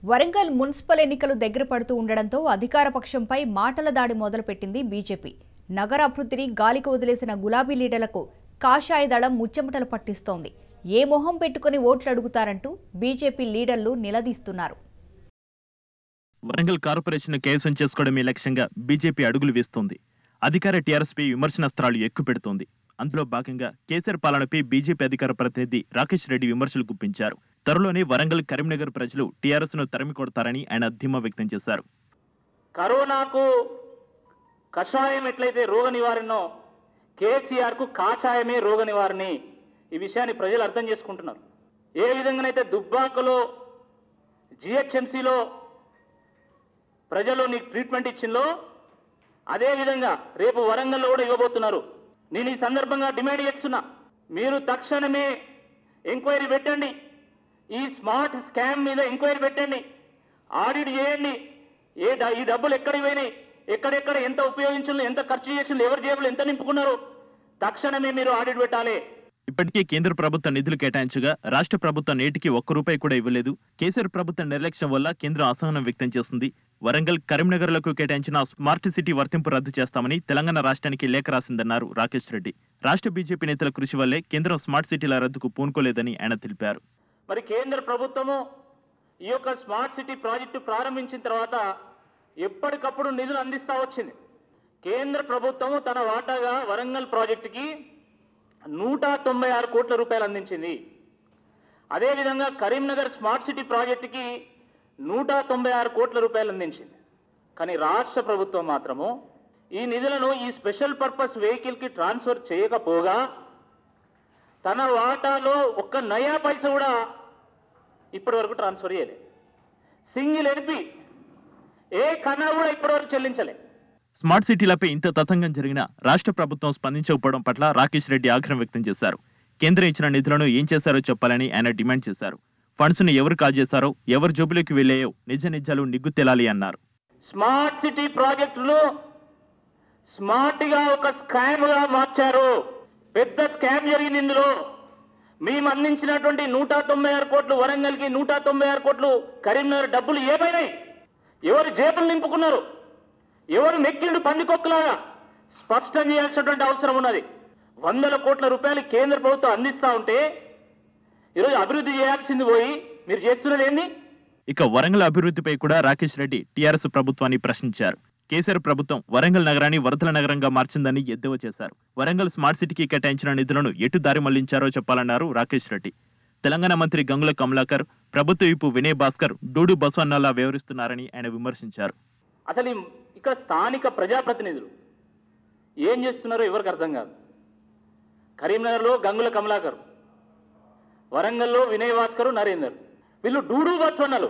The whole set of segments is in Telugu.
వరంగల్ మున్సిపల్ ఎన్నికలు దగ్గర పడుతూ ఉండడంతో అధికార పక్షంపై మాటల దాడి మొదలుపెట్టింది బీజేపీ నగర అభివృద్ధిని గాలికి వదిలేసిన గులాబీ లీడర్లకు కాషాయ దళం ముచ్చెమటలు పట్టిస్తోంది ఏ మొహం పెట్టుకుని ఓట్లు అడుగుతారంటూ బీజేపీ లీడర్లు నిలదీస్తున్నారు వరంగల్ కార్పొరేషన్ కైవసం చేసుకోవడమే లక్ష్యంగా బీజేపీ అడుగులు వేస్తోంది అధికార టీఆర్ఎస్పై విమర్శనాస్త్రాలు ఎక్కుపెడుతోంది అందులో భాగంగా కేసీఆర్ పాలనపై బీజేపీ అధికార ప్రతినిధి రాకేష్ రెడ్డి విమర్శలు గుప్పించారు త్వరలోనే వరంగల్ కరీంనగర్ ప్రజలు టీఆర్ఎస్ ను తరిమి కొడతారని ఆయన ధీమా వ్యక్తం చేశారు కరోనాకు కషాయం ఎట్లయితే రోగ నివారణో కేసీఆర్కు కాషాయమే రోగ నివారణి ఈ విషయాన్ని ప్రజలు అర్థం చేసుకుంటున్నారు ఏ విధంగానైతే దుబ్బాకలో జిహెచ్ఎంసీలో ప్రజలు నీకు ట్రీట్మెంట్ ఇచ్చిందో అదేవిధంగా రేపు వరంగల్లో కూడా ఇవ్వబోతున్నారు నేను ఈ సందర్భంగా డిమాండ్ చేస్తున్నా మీరు తక్షణమే ఎంక్వైరీ పెట్టండి ఈ స్మార్ట్ స్కామ్ మీద ఎంక్వైరీ పెట్టండి ఆడిట్ చేయండి ఏ డ- ఈ డబ్బులు ఎక్కడికి పోయినాయి ఎక్కడెక్కడ ఎంత ఉపయోగించాలి ఎంత ఖర్చు చేసిండ్రు ఎవరి జేబులు ఎంత నింపుకున్నారు తక్షణమే మీరు ఆడిట్ పెట్టాలి ఇప్పటికే కేంద్ర ప్రభుత్వం నిధులు కేటాయించగా రాష్ట్ర ప్రభుత్వం నేటికి ఒక్క రూపాయి కూడా ఇవ్వలేదు కేసీఆర్ ప్రభుత్వం నిర్లక్ష్యం వల్ల కేంద్రం అసహనం వ్యక్తం చేస్తుంది వరంగల్ కరీంనగర్లకు కేటాయించిన స్మార్ట్ సిటీ వర్తింపు రద్దు చేస్తామని తెలంగాణ రాష్ట్రానికి లేఖ రాసిందన్నారు రాకేష్ రెడ్డి రాష్ట్ర బీజేపీ నేతల కృషి వల్లే కేంద్రం స్మార్ట్ సిటీల రద్దుకు పూనుకోలేదని ఆయన తెలిపారు మరి కేంద్ర ప్రభుత్వము ఈ యొక్క స్మార్ట్ సిటీ ప్రాజెక్టు ప్రారంభించిన తర్వాత ఎప్పటికప్పుడు నిధులు అందిస్తూ వచ్చింది కేంద్ర ప్రభుత్వము తన వాటాగా వరంగల్ ప్రాజెక్టుకి నూట తొంభై ఆరు కోట్ల రూపాయలు అందించింది అదేవిధంగా కరీంనగర్ స్మార్ట్ సిటీ ప్రాజెక్టుకి నూట తొంభై ఆరు కోట్ల రూపాయలు అందించింది కానీ రాష్ట్ర ప్రభుత్వం మాత్రము ఈ నిధులను ఈ స్పెషల్ పర్పస్ వెహికల్కి ట్రాన్స్ఫర్ చేయకపోగా తన వాటాలో ఒక్క నయా పైస కూడా ఇప్పటి వరకు ట్రాన్స్ఫర్ చేయలే సింగిల్ ఎడిపి ఏ కన్నా కూడా ఇప్పటివరకు చెల్లించలే స్మార్ట్ సిటీలపై ఇంత తతంగం జరిగినా రాష్ట్ర ప్రభుత్వం స్పందించకపోవడం పట్ల రాకేష్ రెడ్డి ఆగ్రహం వ్యక్తం చేశారు కేంద్రం ఇచ్చిన నిధులను ఏం చేశారో చెప్పాలని ఆయన డిమాండ్ చేశారు ఫండ్స్ ను ఎవరు కాల్ చేశారో ఎవరు జోబులోకి వెళ్ళాయో నిజ నిజాలు నిగ్గు తేలాలి అన్నారు స్మార్ట్ సిటీ ప్రాజెక్టులు స్మార్ట్గా ఒక స్కామ్గా మార్చారు పెద్ద స్కామ్ జరిగింది ఇందులో మేము అందించినటువంటి నూట తొంభై ఆరు కోట్లు వరంగల్కి నూట తొంభై ఆరు కోట్లు కరీంనగర్ డబ్బులు ఏమైనాయి ఎవరు జేబులు నింపుకున్నారు ఎవరు నెక్కిండు పందికొక్కులాగా స్పష్టం చేయాల్సినటువంటి అవసరం ఉన్నది వందల కోట్ల రూపాయలు కేంద్ర ప్రభుత్వం అందిస్తూ ఉంటే ఈరోజు అభివృద్ధి చేయాల్సింది పోయి మీరు చేస్తున్నది ఏంది ఇక వరంగల్ అభివృద్ధిపై కూడా రాకేష్ రెడ్డి టీఆర్ఎస్ ప్రభుత్వాన్ని ప్రశ్నించారు కేసీఆర్ ప్రభుత్వం వరంగల్ నగరాన్ని వరదల నగరంగా మార్చిందని ఎద్దేవా చేశారు వరంగల్ స్మార్ట్ సిటీకి కేటాయించిన నిధులను ఎటు దారి మళ్లించారో చెప్పాలన్నారు రాకేష్ రెడ్డి తెలంగాణ మంత్రి గంగుల కమలాకర్ ప్రభుత్వ వైపు వినయ్ భాస్కర్ డూడు బసవన్నలా వ్యవహరిస్తున్నారని ఆయన విమర్శించారు అసలు ఈ- ఇక్కడ స్థానిక ప్రజాప్రతినిధులు ఏం చేస్తున్నారో ఎవరికి అర్థం కాదు కరీంనగర్లో గంగుల కమలాకర్ వరంగల్లో వినయ్ భాస్కర్ నరేందర్ వీళ్ళు డూడు బస్వన్నలు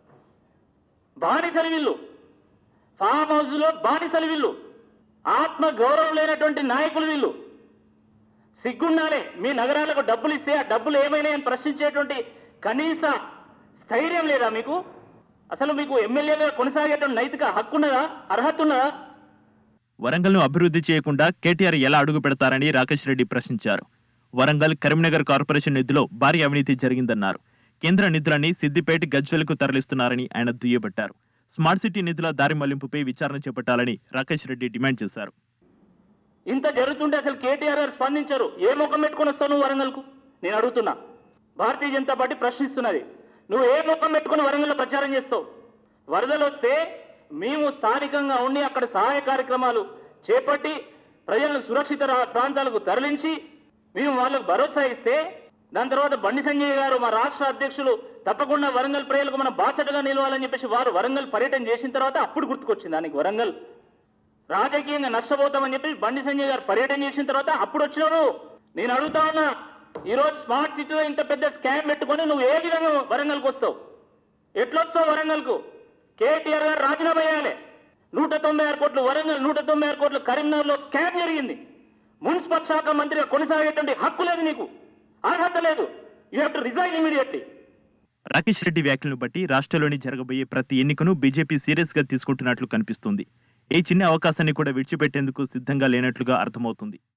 బానిసలు వీళ్ళు ఫామ్ హౌస్లో బానిసలు వీళ్ళు ఆత్మ గౌరవం లేనటువంటి నాయకులు వీళ్ళు సిగ్గుండాలి మీ నగరాలకు డబ్బులు ఇస్తే ఆ డబ్బులు ఏమైనాయని ప్రశ్నించేటువంటి కనీస స్థైర్యం లేదా మీకు అసలు మీకు ఎమ్మెల్యేగా కొనసాగేటువంటి నైతిక హక్కు ఉన్నదా అర్హత ఉన్నదా వరంగల్ను అభివృద్ధి చేయకుండా కేటీఆర్ ఎలా అడుగు పెడతారని రాకేష్ రెడ్డి ప్రశ్నించారు వరంగల్ కరీంనగర్ కార్పొరేషన్ నిధులో భారీ అవినీతి జరిగిందన్నారు కేంద్ర నిధులని సిద్దిపేట గజ్వెలకు తరలిస్తున్నారని ఆయన దుయ్యబట్టారు స్మార్ట్ సిటీ నిధుల దారి మళ్లింపుపై విచారణ చేపట్టాలని రాకేష్ రెడ్డి డిమాండ్ చేశారు ఇంత జరుగుతుంటే అసలు కేటీఆర్ గారు స్పందించరు ఏ ముఖం పెట్టుకొని వస్తావు నువ్వు వరంగల్కు నేను అడుగుతున్నా భారతీయ జనతా పార్టీ ప్రశ్నిస్తున్నది నువ్వు ఏ ముఖం పెట్టుకొని వరంగల్లో ప్రచారం చేస్తావు వరదలు వస్తే మేము స్థానికంగా ఉండి అక్కడ సహాయ కార్యక్రమాలు చేపట్టి ప్రజలను సురక్షిత రా- ప్రాంతాలకు తరలించి మేము వాళ్ళకు భరోసా ఇస్తే దాని తర్వాత బండి సంజయ్ గారు మా రాష్ట్ర అధ్యక్షులు తప్పకుండా వరంగల్ ప్రజలకు మనం బాసటగా నిలవాలని చెప్పేసి వారు వరంగల్ పర్యటన చేసిన తర్వాత అప్పుడు గుర్తుకొచ్చింది దానికి వరంగల్ రాజకీయంగా నష్టపోతామని చెప్పి బండి సంజయ్ గారు పర్యటన చేసిన తర్వాత అప్పుడు వచ్చినావు నేను అడుగుతా ఉన్నా ఈరోజు స్మార్ట్ సిటీలో ఇంత పెద్ద స్కామ్ పెట్టుకొని నువ్వు ఏ విధంగా వరంగల్కి వస్తావు ఎట్లొస్తావు వరంగల్కు కేటీఆర్ గారు రాజీనామా చేయాలి నూట తొంభై ఆరు కోట్లు వరంగల్ నూట తొంభై ఆరు కోట్లు కరీంనగర్లో స్కామ్ జరిగింది మున్సిపల్ శాఖ మంత్రిగా కొనసాగేటువంటి హక్కు లేదు నీకు అర్హత లేదు you have to resign immediately Rakesh Reddy వ్యాఖ్యలను బట్టి రాష్ట్రంలోని జరగబోయే ప్రతి ఎన్నికను బీజేపీ సీరియస్ గా తీసుకుంటున్నట్లు కనిపిస్తుంది ఏ చిన్న అవకాశాన్ని కూడా విడిచిపెట్టేందుకు సిద్ధంగా లేనట్లుగా అర్థమవుతుంది